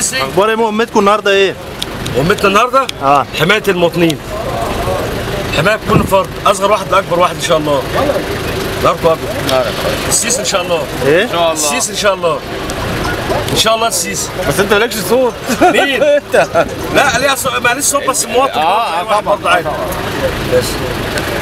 السيسي اخبار ايه مهمتكم النهارده ايه؟ ومتنا النهارده اه حمايه المواطنين حمايه كل فرد اصغر واحد لاكبر واحد ان شاء الله ناركو ابيض السيسي ان شاء الله ايه؟ السيسي ان شاء الله ان شاء الله السيسي بس انت مالكش صوت مين؟ لا ليها صوت ماليش صوت بس مواطن اه برضه، أي واحد طبعا برضه عادي. طبعا بس